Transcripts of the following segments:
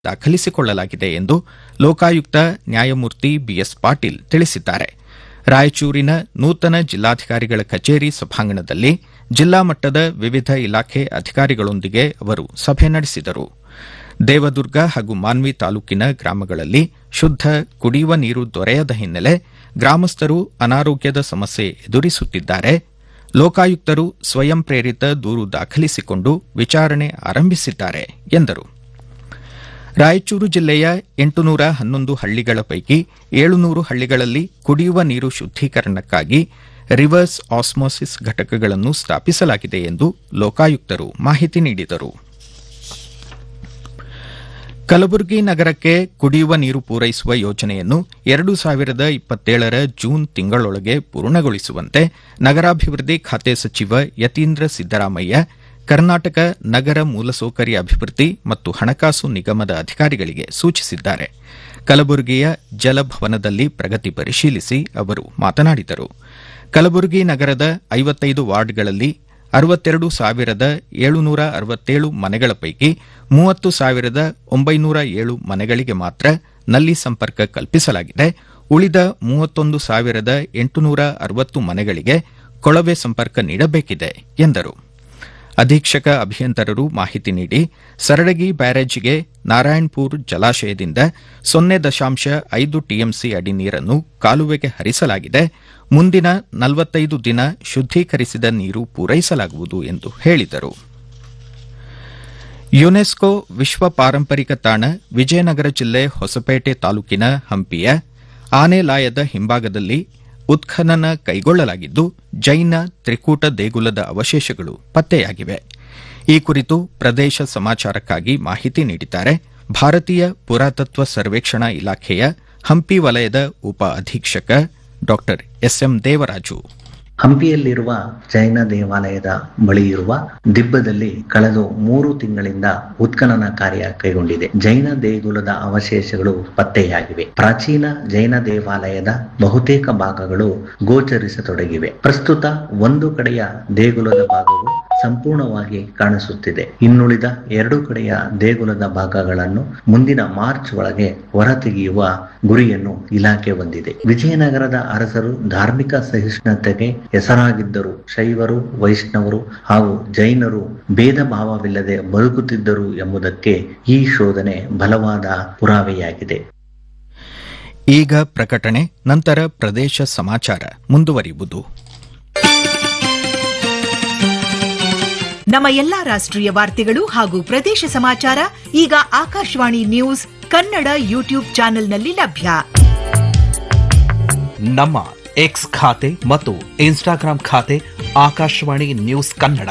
ದಾಖಲಿಸಿಕೊಳ್ಳಲಾಗಿದೆ ಎಂದು ಲೋಕಾಯುಕ್ತ ನ್ಯಾಯಮೂರ್ತಿ ಬಿಎಸ್ ಪಾಟೀಲ್ ತಿಳಿಸಿದ್ದಾರೆ ರಾಯಚೂರಿನ ನೂತನ ಜಿಲ್ಲಾಧಿಕಾರಿಗಳ ಕಚೇರಿ ಸಭಾಂಗಣದಲ್ಲಿ ಜಿಲ್ಲಾ ಮಟ್ಟದ ವಿವಿಧ ಇಲಾಖೆ ಅಧಿಕಾರಿಗಳೊಂದಿಗೆ ಅವರು ಸಭೆ ನಡೆಸಿದರು ದೇವದುರ್ಗ ಹಾಗೂ ಮಾನ್ವಿ ತಾಲೂಕಿನ ಗ್ರಾಮಗಳಲ್ಲಿ ಶುದ್ದ ಕುಡಿಯುವ ನೀರು ದೊರೆಯದ ಹಿನ್ನೆಲೆ ಗ್ರಾಮಸ್ಥರು ಅನಾರೋಗ್ಯದ ಸಮಸ್ಯೆ ಎದುರಿಸುತ್ತಿದ್ದಾರೆ ಲೋಕಾಯುಕ್ತರು ಸ್ವಯಂ ಪ್ರೇರಿತ ದೂರು ದಾಖಲಿಸಿಕೊಂಡು ವಿಚಾರಣೆ ಆರಂಭಿಸಿದ್ದಾರೆ ಎಂದರು ರಾಯಚೂರು ಜಿಲ್ಲೆಯ ಎಂಟುನೂರ ಹನ್ನೊಂದು ಹಳ್ಳಿಗಳ ಪೈಕಿ ಏಳುನೂರು ಹಳ್ಳಿಗಳಲ್ಲಿ ಕುಡಿಯುವ ನೀರು ಶುದ್ದೀಕರಣಕ್ಕಾಗಿ ರಿವರ್ಸ್ ಆಸ್ಮೋಸಿಸ್ ಘಟಕಗಳನ್ನು ಸ್ಥಾಪಿಸಲಾಗಿದೆ ಎಂದು ಲೋಕಾಯುಕ್ತರು ಮಾಹಿತಿ ನೀಡಿದರು ಕಲಬುರಗಿ ನಗರಕ್ಕೆ ಕುಡಿಯುವ ನೀರು ಪೂರೈಸುವ ಯೋಜನೆಯನ್ನು ಎರಡು ಸಾವಿರದ ಇಪ್ಪತ್ತೇಳರ ಜೂನ್ ತಿಂಗಳೊಳಗೆ ಪೂರ್ಣಗೊಳಿಸುವಂತೆ ನಗರಾಭಿವೃದ್ಧಿ ಖಾತೆ ಸಚಿವ ಯತೀಂದ್ರ ಸಿದ್ದರಾಮಯ್ಯ ಕರ್ನಾಟಕ ನಗರ ಮೂಲಸೌಕರ್ಯ ಅಭಿವೃದ್ಧಿ ಮತ್ತು ಹಣಕಾಸು ನಿಗಮದ ಅಧಿಕಾರಿಗಳಿಗೆ ಸೂಚಿಸಿದ್ದಾರೆ ಕಲಬುರಗಿಯ ಜಲಭವನದಲ್ಲಿ ಪ್ರಗತಿ ಪರಿಶೀಲಿಸಿ ಅವರು ಮಾತನಾಡಿದರು ಕಲಬುರಗಿ ನಗರದ ಐವತ್ತೈದು ವಾರ್ಡ್ಗಳಲ್ಲಿ ಅರವತ್ತೆರಡು ಸಾವಿರದ ಏಳುನೂರ ಅರವತ್ತೇಳು ಮನೆಗಳ ಪೈಕಿ ಮೂವತ್ತು ಸಾವಿರದ ಒಂಬೈನೂರ ಏಳು ಮನೆಗಳಿಗೆ ಮಾತ್ರ ನಲ್ಲಿ ಸಂಪರ್ಕ ಕಲ್ಪಿಸಲಾಗಿದೆ ಉಳಿದ ಮೂವತ್ತೊಂದು ಸಾವಿರದ ಎಂಟುನೂರ ಅರವತ್ತು ಮನೆಗಳಿಗೆ ಕೊಳವೆ ಸಂಪರ್ಕ ನೀಡಬೇಕಿದೆ ಎಂದರು ಅಧೀಕ್ಷಕ ಅಭಿಯಂತರರು ಮಾಹಿತಿ ನೀಡಿ ಸರಳಗಿ ಬ್ಯಾರೇಜ್ಗೆ ನಾರಾಯಣಪುರ್ ಜಲಾಶಯದಿಂದ ಸೊನ್ನೆ ದಶಾಂಶ ಐದು ಟಿಎಂಸಿ ಅಡಿ ನೀರನ್ನು ಕಾಲುವೆಗೆ ಹರಿಸಲಾಗಿದೆ ಮುಂದಿನ ನಲವತ್ತೈದು ದಿನ ಶುದ್ದೀಕರಿಸಿದ ನೀರು ಪೂರೈಸಲಾಗುವುದು ಎಂದು ಹೇಳಿದರು ಯುನೆಸ್ಕೋ ವಿಶ್ವ ಪಾರಂಪರಿಕ ತಾಣ ವಿಜಯನಗರ ಜಿಲ್ಲೆ ಹೊಸಪೇಟೆ ತಾಲೂಕಿನ ಹಂಪಿಯ ಆನೆಲಾಯದ ಹಿಂಭಾಗದಲ್ಲಿ ಉತ್ಖನನ ಕೈಗೊಳ್ಳಲಾಗಿದ್ದು ಜೈನ ತ್ರಿಕೂಟ ದೇಗುಲದ ಅವಶೇಷಗಳು ಪತ್ತೆಯಾಗಿವೆ ಈ ಕುರಿತು ಪ್ರದೇಶ ಸಮಾಚಾರಕ್ಕಾಗಿ ಮಾಹಿತಿ ನೀಡಿದ್ದಾರೆ ಭಾರತೀಯ ಪುರಾತತ್ವ ಸರ್ವೇಕ್ಷಣಾ ಇಲಾಖೆಯ ಹಂಪಿ ವಲಯದ ಉಪ ಅಧೀಕ್ಷಕ ಡಾ ಎಸ್ಎಂ ದೇವರಾಜು ಹಂಪಿಯಲ್ಲಿರುವ ಜೈನ ದೇವಾಲಯದ ಬಳಿ ಇರುವ ದಿಬ್ಬದಲ್ಲಿ ಕಳೆದ ಮೂರು ತಿಂಗಳಿಂದ ಉತ್ಖನನ ಕಾರ್ಯ ಕೈಗೊಂಡಿದೆ ಜೈನ ದೇಗುಲದ ಅವಶೇಷಗಳು ಪತ್ತೆಯಾಗಿವೆ ಪ್ರಾಚೀನ ಜೈನ ದೇವಾಲಯದ ಬಹುತೇಕ ಭಾಗಗಳು ಗೋಚರಿಸತೊಡಗಿವೆ ಪ್ರಸ್ತುತ ಒಂದು ಕಡೆಯ ದೇಗುಲದ ಭಾಗವು ಸಂಪೂರ್ಣವಾಗಿ ಕಾಣಿಸುತ್ತಿದೆ ಇನ್ನುಳಿದ ಎರಡು ಕಡೆಯ ದೇಗುಲದ ಭಾಗಗಳನ್ನು ಮುಂದಿನ ಮಾರ್ಚ್ ಒಳಗೆ ಹೊರತೆಗೆಯುವ ಗುರಿಯನ್ನು ಇಲಾಖೆ ಹೊಂದಿದೆ ವಿಜಯನಗರದ ಅರಸರು ಧಾರ್ಮಿಕ ಸಹಿಷ್ಣುತೆಗೆ ಹೆಸರಾಗಿದ್ದರು ಶೈವರು ವೈಷ್ಣವರು ಹಾಗೂ ಜೈನರು ಭೇದ ಭಾವವಿಲ್ಲದೆ ಬದುಕುತ್ತಿದ್ದರು ಎಂಬುದಕ್ಕೆ ಈ ಶೋಧನೆ ಬಲವಾದ ಪುರಾವೆಯಾಗಿದೆ ಈಗ ಪ್ರಕಟಣೆ ನಂತರ ಪ್ರದೇಶ ಸಮಾಚಾರ ಮುಂದುವರಿಯುವುದು ನಮ್ಮ ಎಲ್ಲಾ ರಾಷ್ಟ್ರೀಯ ವಾರ್ತೆಗಳು ಹಾಗೂ ಪ್ರದೇಶ ಸಮಾಚಾರ ಈಗ ಆಕಾಶವಾಣಿ ನ್ಯೂಸ್ ಕನ್ನಡ ಯೂಟ್ಯೂಬ್ ಚಾನೆಲ್ನಲ್ಲಿ ಲಭ್ಯ ನಮ್ಮ ಎಕ್ಸ್ ಖಾತೆ ಮತ್ತು ಇನ್ಸ್ಟಾಗ್ರಾಂ ಖಾತೆ ಆಕಾಶವಾಣಿ ನ್ಯೂಸ್ ಕನ್ನಡ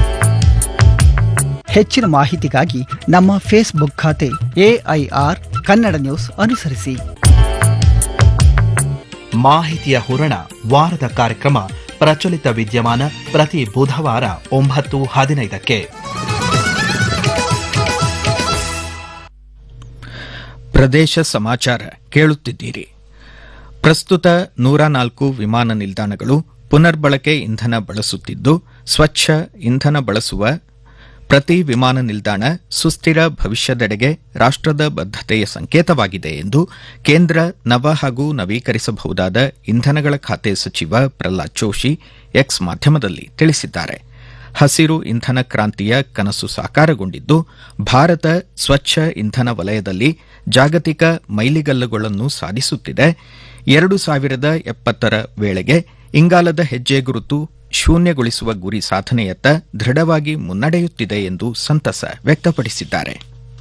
ಹೆಚ್ಚಿನ ಮಾಹಿತಿಗಾಗಿ ನಮ್ಮ ಫೇಸ್ಬುಕ್ ಖಾತೆ ಎಐಆರ್ ಕನ್ನಡ ನ್ಯೂಸ್ ಅನುಸರಿಸಿ ಮಾಹಿತಿಯ ಹೂರಣ ವಾರದ ಕಾರ್ಯಕ್ರಮ ಪ್ರಚಲಿತ ವಿದ್ಯಮಾನ ಪ್ರತಿ ಬುಧವಾರ ಒಂಬತ್ತು ಹದಿನೈದಕ್ಕೆ ಪ್ರದೇಶ ಸಮಾಚಾರ ಕೇಳುತ್ತಿದ್ದೀರಿ ಪ್ರಸ್ತುತ ನೂರ ನಾಲ್ಕು ವಿಮಾನ ನಿಲ್ದಾಣಗಳು ಪುನರ್ಬಳಕೆ ಇಂಧನ ಬಳಸುತ್ತಿದ್ದು ಸ್ವಚ್ಛ ಇಂಧನ ಬಳಸುವ ಪ್ರತಿ ವಿಮಾನ ನಿಲ್ದಾಣ ಸುಸ್ಥಿರ ಭವಿಷ್ಯದೆಡೆಗೆ ರಾಷ್ಟದ ಬದ್ಧತೆಯ ಸಂಕೇತವಾಗಿದೆ ಎಂದು ಕೇಂದ್ರ ನವ ಹಾಗೂ ನವೀಕರಿಸಬಹುದಾದ ಇಂಧನಗಳ ಖಾತೆ ಸಚಿವ ಪ್ರಹ್ಲಾದ್ ಜೋಶಿ ಎಕ್ಸ್ ಮಾಧ್ಯಮದಲ್ಲಿ ತಿಳಿಸಿದ್ದಾರೆ ಹಸಿರು ಇಂಧನ ಕ್ರಾಂತಿಯ ಕನಸು ಸಾಕಾರಗೊಂಡಿದ್ದು ಭಾರತ ಸ್ವಚ್ಛ ಇಂಧನ ವಲಯದಲ್ಲಿ ಜಾಗತಿಕ ಮೈಲಿಗಲ್ಲುಗಳನ್ನು ಸಾಧಿಸುತ್ತಿದೆ ಎರಡು ಸಾವಿರದ ಎಪ್ಪತ್ತರ ವೇಳೆಗೆ ಇಂಗಾಲದ ಹೆಜ್ಜೆ ಗುರುತು ಶೂನ್ಯಗೊಳಿಸುವ ಗುರಿ ಸಾಧನೆಯತ್ತ ದೃಢವಾಗಿ ಮುನ್ನಡೆಯುತ್ತಿದೆ ಎಂದು ಸಂತಸ ವ್ಯಕ್ತಪಡಿಸಿದ್ದಾರೆ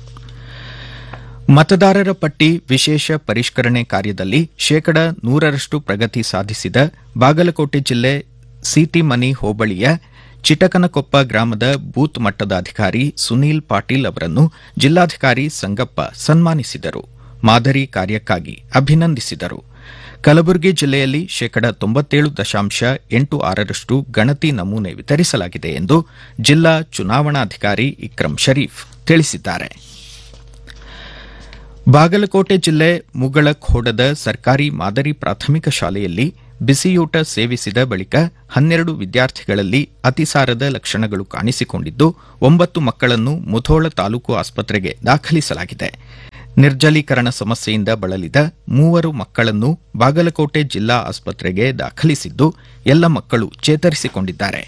ಮತದಾರರ ಪಟ್ಟಿ ವಿಶೇಷ ಪರಿಷ್ಕರಣೆ ಕಾರ್ಯದಲ್ಲಿ ಶೇಕಡ ನೂರರಷ್ಟು ಪ್ರಗತಿ ಸಾಧಿಸಿದ ಬಾಗಲಕೋಟೆ ಜಿಲ್ಲೆ ಸಿಟಿಮನಿ ಹೋಬಳಿಯ ಚಿಟಕನಕೊಪ್ಪ ಗ್ರಾಮದ ಬೂತ್ ಮಟ್ಟದ ಅಧಿಕಾರಿ ಸುನೀಲ್ ಪಾಟೀಲ್ ಅವರನ್ನು ಜಿಲ್ಲಾಧಿಕಾರಿ ಸಂಗಪ್ಪ ಸನ್ಮಾನಿಸಿದರು ಮಾದರಿ ಕಾರ್ಯಕ್ಕಾಗಿ ಅಭಿನಂದಿಸಿದರು ಕಲಬುರಗಿ ಜಿಲ್ಲೆಯಲ್ಲಿ ಶೇಕಡ ತೊಂಬತ್ತೇಳು ದಶಾಂಶ ಎಂಟು ಆರರಷ್ಟು ಗಣತಿ ನಮೂನೆ ವಿತರಿಸಲಾಗಿದೆ ಎಂದು ಜಿಲ್ಲಾ ಚುನಾವಣಾಧಿಕಾರಿ ಇಕ್ರಂ ಶರೀಫ್ ತಿಳಿಸಿದ್ದಾರೆ ಬಾಗಲಕೋಟೆ ಜಿಲ್ಲೆ ಮುಗಳಖೋಡದ ಸರ್ಕಾರಿ ಮಾದರಿ ಪ್ರಾಥಮಿಕ ಶಾಲೆಯಲ್ಲಿ ಬಿಸಿಯೂಟ ಸೇವಿಸಿದ ಬಳಿಕ ಹನ್ನೆರಡು ವಿದ್ಯಾರ್ಥಿಗಳಲ್ಲಿ ಅತಿಸಾರದ ಲಕ್ಷಣಗಳು ಕಾಣಿಸಿಕೊಂಡಿದ್ದು ಒಂಬತ್ತು ಮಕ್ಕಳನ್ನು ಮುಧೋಳ ತಾಲೂಕು ಆಸ್ಪತ್ರೆಗೆ ದಾಖಲಿಸಲಾಗಿದೆ ನಿರ್ಜಲೀಕರಣ ಸಮಸ್ಯೆಯಿಂದ ಬಳಲಿದ ಮೂವರು ಮಕ್ಕಳನ್ನು ಬಾಗಲಕೋಟೆ ಜಿಲ್ಲಾ ಆಸ್ಪತ್ರೆಗೆ ದಾಖಲಿಸಿದ್ದು ಎಲ್ಲ ಮಕ್ಕಳು ಚೇತರಿಸಿಕೊಂಡಿದ್ದಾರೆ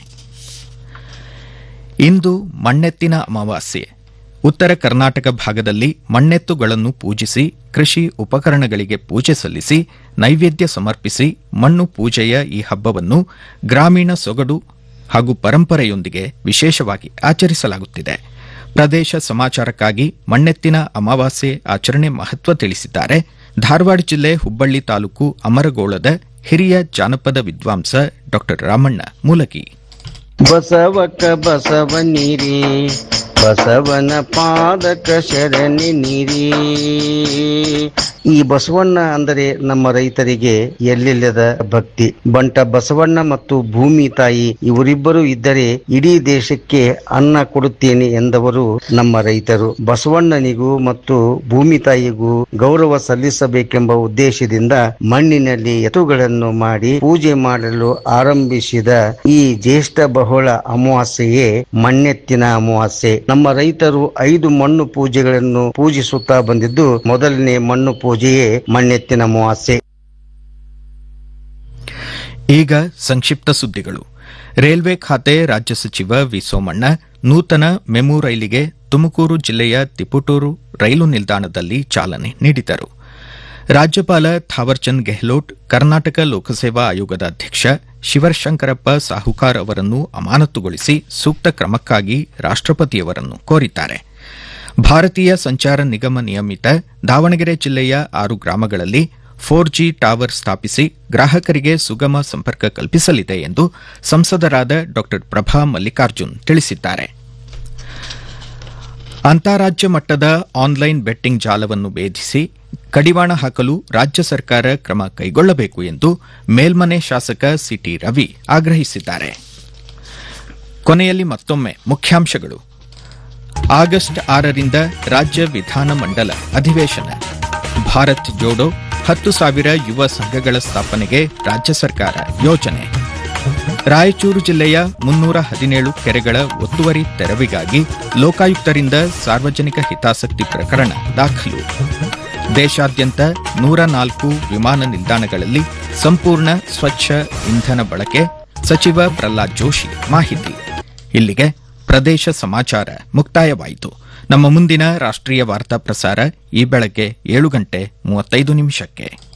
ಇಂದು ಮಣ್ಣೆತ್ತಿನ ಅಮಾವಾಸ್ಯೆ ಉತ್ತರ ಕರ್ನಾಟಕ ಭಾಗದಲ್ಲಿ ಮಣ್ಣೆತ್ತುಗಳನ್ನು ಪೂಜಿಸಿ ಕೃಷಿ ಉಪಕರಣಗಳಿಗೆ ಪೂಜೆ ಸಲ್ಲಿಸಿ ನೈವೇದ್ಯ ಸಮರ್ಪಿಸಿ ಮಣ್ಣು ಪೂಜೆಯ ಈ ಹಬ್ಬವನ್ನು ಗ್ರಾಮೀಣ ಸೊಗಡು ಹಾಗೂ ಪರಂಪರೆಯೊಂದಿಗೆ ವಿಶೇಷವಾಗಿ ಆಚರಿಸಲಾಗುತ್ತಿದೆ ಪ್ರದೇಶ ಸಮಾಚಾರಕ್ಕಾಗಿ ಮಣ್ಣೆತ್ತಿನ ಅಮಾವಾಸ್ಯೆ ಆಚರಣೆ ಮಹತ್ವ ತಿಳಿಸಿದ್ದಾರೆ ಧಾರವಾಡ ಜಿಲ್ಲೆ ಹುಬ್ಬಳ್ಳಿ ತಾಲೂಕು ಅಮರಗೋಳದ ಹಿರಿಯ ಜಾನಪದ ವಿದ್ವಾಂಸ ಡಾ ರಾಮಣ್ಣ ಮೂಲಗಿ ಬಸವಕ ಬಸವನಿರಿ ಬಸವನ ಪಾದಕ ಶರಣಿ ನೀರಿ ಈ ಬಸವಣ್ಣ ಅಂದರೆ ನಮ್ಮ ರೈತರಿಗೆ ಎಲ್ಲಿಲ್ಲದ ಭಕ್ತಿ ಬಂಟ ಬಸವಣ್ಣ ಮತ್ತು ಭೂಮಿ ತಾಯಿ ಇವರಿಬ್ಬರು ಇದ್ದರೆ ಇಡೀ ದೇಶಕ್ಕೆ ಅನ್ನ ಕೊಡುತ್ತೇನೆ ಎಂದವರು ನಮ್ಮ ರೈತರು ಬಸವಣ್ಣನಿಗೂ ಮತ್ತು ಭೂಮಿ ತಾಯಿಗೂ ಗೌರವ ಸಲ್ಲಿಸಬೇಕೆಂಬ ಉದ್ದೇಶದಿಂದ ಮಣ್ಣಿನಲ್ಲಿ ಎತ್ತುಗಳನ್ನು ಮಾಡಿ ಪೂಜೆ ಮಾಡಲು ಆರಂಭಿಸಿದ ಈ ಜ್ಯೇಷ್ಠ ಬಹುಳ ಅಮಾವಾಸ್ಯೆಯೇ ಮಣ್ಣೆತ್ತಿನ ಅಮಾವಾಸ್ಯೆ ನಮ್ಮ ರೈತರು ಐದು ಮಣ್ಣು ಪೂಜೆಗಳನ್ನು ಪೂಜಿಸುತ್ತಾ ಬಂದಿದ್ದು ಮೊದಲನೇ ಮಣ್ಣು ಪೂಜೆಯೇ ಮಣ್ಣೆತ್ತಿನ ಅಮಾವಾಸ್ಯೆ ಈಗ ಸಂಕ್ಷಿಪ್ತ ಸುದ್ದಿಗಳು ರೈಲ್ವೆ ಖಾತೆ ರಾಜ್ಯ ಸಚಿವ ವಿ ಸೋಮಣ್ಣ ನೂತನ ಮೆಮು ರೈಲಿಗೆ ತುಮಕೂರು ಜಿಲ್ಲೆಯ ತಿಪುಟೂರು ರೈಲು ನಿಲ್ದಾಣದಲ್ಲಿ ಚಾಲನೆ ನೀಡಿದರು ರಾಜ್ಯಪಾಲ ಥಾವರ್ಚಂದ್ ಗೆಹ್ಲೋಟ್ ಕರ್ನಾಟಕ ಲೋಕಸೇವಾ ಆಯೋಗದ ಅಧ್ಯಕ್ಷ ಶಿವಶಂಕರಪ್ಪ ಸಾಹುಕಾರ್ ಅವರನ್ನು ಅಮಾನತುಗೊಳಿಸಿ ಸೂಕ್ತ ಕ್ರಮಕ್ಕಾಗಿ ರಾಷ್ಟಪತಿಯವರನ್ನು ಕೋರಿದ್ದಾರೆ ಭಾರತೀಯ ಸಂಚಾರ ನಿಗಮ ನಿಯಮಿತ ದಾವಣಗೆರೆ ಜಿಲ್ಲೆಯ ಆರು ಗ್ರಾಮಗಳಲ್ಲಿ ಫೋರ್ ಜಿ ಟವರ್ ಸ್ಥಾಪಿಸಿ ಗ್ರಾಹಕರಿಗೆ ಸುಗಮ ಸಂಪರ್ಕ ಕಲ್ಪಿಸಲಿದೆ ಎಂದು ಸಂಸದರಾದ ಡಾ ಪ್ರಭಾ ಮಲ್ಲಿಕಾರ್ಜುನ್ ತಿಳಿಸಿದ್ದಾರೆ ಅಂತಾರಾಜ್ಯ ಮಟ್ಟದ ಆನ್ಲೈನ್ ಬೆಟ್ಟಿಂಗ್ ಜಾಲವನ್ನು ಭೇದಿಸಿ ಕಡಿವಾಣ ಹಾಕಲು ರಾಜ್ಯ ಸರ್ಕಾರ ಕ್ರಮ ಕೈಗೊಳ್ಳಬೇಕು ಎಂದು ಮೇಲ್ಮನೆ ಶಾಸಕ ಸಿಟಿ ರವಿ ಆಗ್ರಹಿಸಿದ್ದಾರೆ ಕೊನೆಯಲ್ಲಿ ಮತ್ತೊಮ್ಮೆ ಮುಖ್ಯಾಂಶಗಳು ಆಗಸ್ಟ್ ಆರರಿಂದ ರಾಜ್ಯ ವಿಧಾನಮಂಡಲ ಅಧಿವೇಶನ ಭಾರತ್ ಜೋಡೋ ಹತ್ತು ಸಾವಿರ ಯುವ ಸಂಘಗಳ ಸ್ಥಾಪನೆಗೆ ರಾಜ್ಯ ಸರ್ಕಾರ ಯೋಜನೆ ರಾಯಚೂರು ಜಿಲ್ಲೆಯ ಮುನ್ನೂರ ಹದಿನೇಳು ಕೆರೆಗಳ ಒತ್ತುವರಿ ತೆರವಿಗಾಗಿ ಲೋಕಾಯುಕ್ತರಿಂದ ಸಾರ್ವಜನಿಕ ಹಿತಾಸಕ್ತಿ ಪ್ರಕರಣ ದಾಖಲು ದೇಶಾದ್ಯಂತ ನೂರ ನಾಲ್ಕು ವಿಮಾನ ನಿಲ್ದಾಣಗಳಲ್ಲಿ ಸಂಪೂರ್ಣ ಸ್ವಚ್ಛ ಇಂಧನ ಬಳಕೆ ಸಚಿವ ಪ್ರಹ್ಲಾದ್ ಜೋಶಿ ಮಾಹಿತಿ ಇಲ್ಲಿಗೆ ಪ್ರದೇಶ ಸಮಾಚಾರ ಮುಕ್ತಾಯವಾಯಿತು ನಮ್ಮ ಮುಂದಿನ ರಾಷ್ಟ್ರೀಯ ವಾರ್ತಾ ಪ್ರಸಾರ ಈ ಬೆಳಗ್ಗೆ ಏಳು ಗಂಟೆ ಮೂವತ್ತೈದು ನಿಮಿಷಕ್ಕೆ